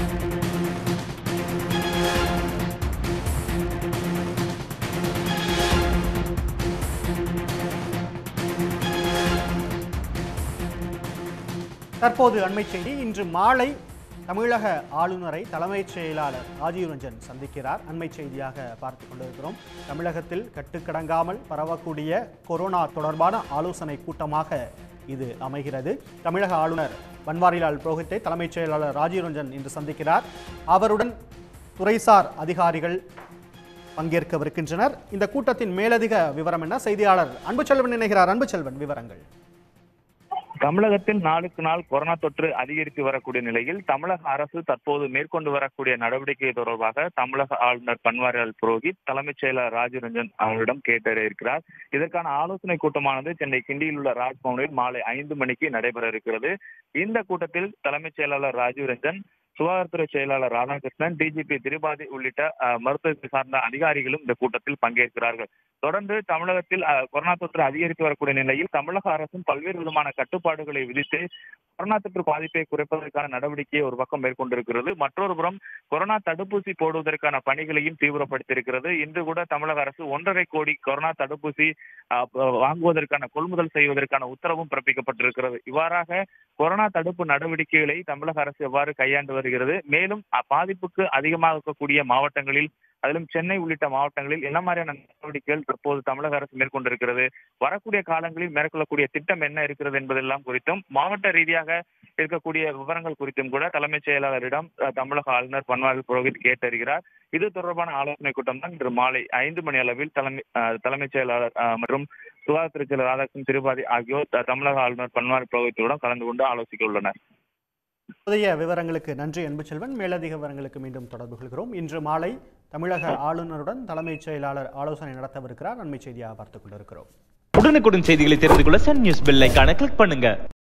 தற்போது அண்மை செய்தி இன்று மாலை தமிழக ஆளுநரை தலைமைச் செயலாளர் ராஜீவ் ரஞ்சன் சந்திக்கிறார் அண்மை செய்தியாக பார்த்து கொண்டிருக்கிறோம் தமிழகத்தில் கட்டுக்கடங்காமல் பரவக்கூடிய கொரோனா தொடர்பான ஆலோசனை கூட்டமாக இது அமைகிறது தமிழக ஆளுநர் பன்வாரிலால் புரோஹித்தை தலைமைச் செயலாளர் ராஜீவ் ரஞ்சன் இன்று சந்திக்கிறார் அவருடன் துறைசார் அதிகாரிகள் பங்கேற்கவிருக்கின்றனர் இந்த கூட்டத்தின் மேலதிக விவரம் என்ன செய்தியாளர் அன்புச்செல்வன் இணைகிறார் அன்புச்செல்வன் விவரங்கள் தமிழகத்தில் நாளுக்கு நாள் கொரோனா தொற்று அதிகரித்து வரக்கூடிய நிலையில் தமிழக அரசு தற்போது மேற்கொண்டு வரக்கூடிய நடவடிக்கை தொடர்பாக தமிழக ஆளுநர் பன்வாரிலால் புரோஹித் தலைமைச் செயலர் ராஜரஞ்சன் அவரிடம் கேட்டறிய இருக்கிறார் இதற்கான ஆலோசனை கூட்டமானது சென்னை கிண்டியில் உள்ள ராஜ்பவனில் மாலை ஐந்து மணிக்கு நடைபெற இருக்கிறது இந்த கூட்டத்தில் தலைமைச் செயலாளர் ராஜீவ் ரஞ்சன் சுகாதாரத்துறை செயலாளர் ராதாகிருஷ்ணன் டிஜிபி திரிபாதி உள்ளிட்ட அஹ், மருத்துவத்தை சார்ந்த அதிகாரிகளும் இந்த கூட்டத்தில் பங்கேற்கிறார்கள் தொடர்ந்து தமிழகத்தில் அஹ், கொரோனா தொற்று அதிகரித்து வரக்கூடிய நிலையில் தமிழக அரசும் பல்வேறு விதமான கட்டுப்பாடுகளை விதித்து கொரோனா தொற்று பாதிப்பை குறைப்பதற்கான நடவடிக்கையை ஒரு பக்கம் மேற்கொண்டிருக்கிறது மற்றொரு புறம் கொரோனா தடுப்பூசி போடுவதற்கான பணிகளையும் தீவிரப்படுத்தியிருக்கிறது இன்று கூட தமிழக அரசு ஒன்றரை கோடி கொரோனா தடுப்பூசி அஹ், வாங்குவதற்கான கொள்முதல் செய்வதற்கான உத்தரவும் பிறப்பிக்கப்பட்டிருக்கிறது இவ்வாறாக கொரோனா தடுப்பு நடவடிக்கைகளை தமிழக அரசு எவ்வாறு கையாண்டு வருகிறது மேலும் பாதிப்புக்கு அதிகமாக இருக்கக்கூடிய மாவட்டங்களில் அதிலும் சென்னை உள்ளிட்ட மாவட்டங்களில் என்ன மாதிரியான நடவடிக்கைகள் தற்போது தமிழக அரசு மேற்கொண்டிருக்கிறது வரக்கூடிய காலங்களில் மேற்கொள்ளக்கூடிய திட்டம் என்ன இருக்கிறது என்பதெல்லாம் குறித்தும் மாவட்ட ரீதியாக இருக்கக்கூடிய விவரங்கள் குறித்தும் கூட தலைமைச் செயலாளரிடம் அஹ், தமிழக ஆளுநர் பன்வாரிலால் புரோஹித் கேட்டறிகிறார் இது தொடர்பான ஆலோசனை கூட்டம் தான் இன்று மாலை ஐந்து மணி அளவில் தலைமை அஹ், தலைமைச் செயலாளர் அஹ், மற்றும் சுகாதாரத்துறை செயலர் ராதாகிருஷ்ணன் திரிபாதி ஆகியோர் த- தமிழக ஆளுநர் பன்வாரி புரோஹித்துடன் கலந்து கொண்டு ஆலோசிக்க உள்ளனர் புதிய விவரங்களுக்கு நன்றி அன்புச்செல்வன் மேலதிக விவரங்களுக்கு மீண்டும் தொடர்பு கொள்கிறோம் இன்று மாலை தமிழக ஆளுநருடன் தலைமைச் செயலாளர் ஆலோசனை நடத்தவிருக்கிறார் அண்மை செய்தியாக பார்த்துக் கொண்டிருக்கிறோம் உடனுக்குடன் செய்திகளை தெரிந்து கொள்ள சன் நியூஸ் பெல் ஐகானை கிளிக் பண்ணுங்க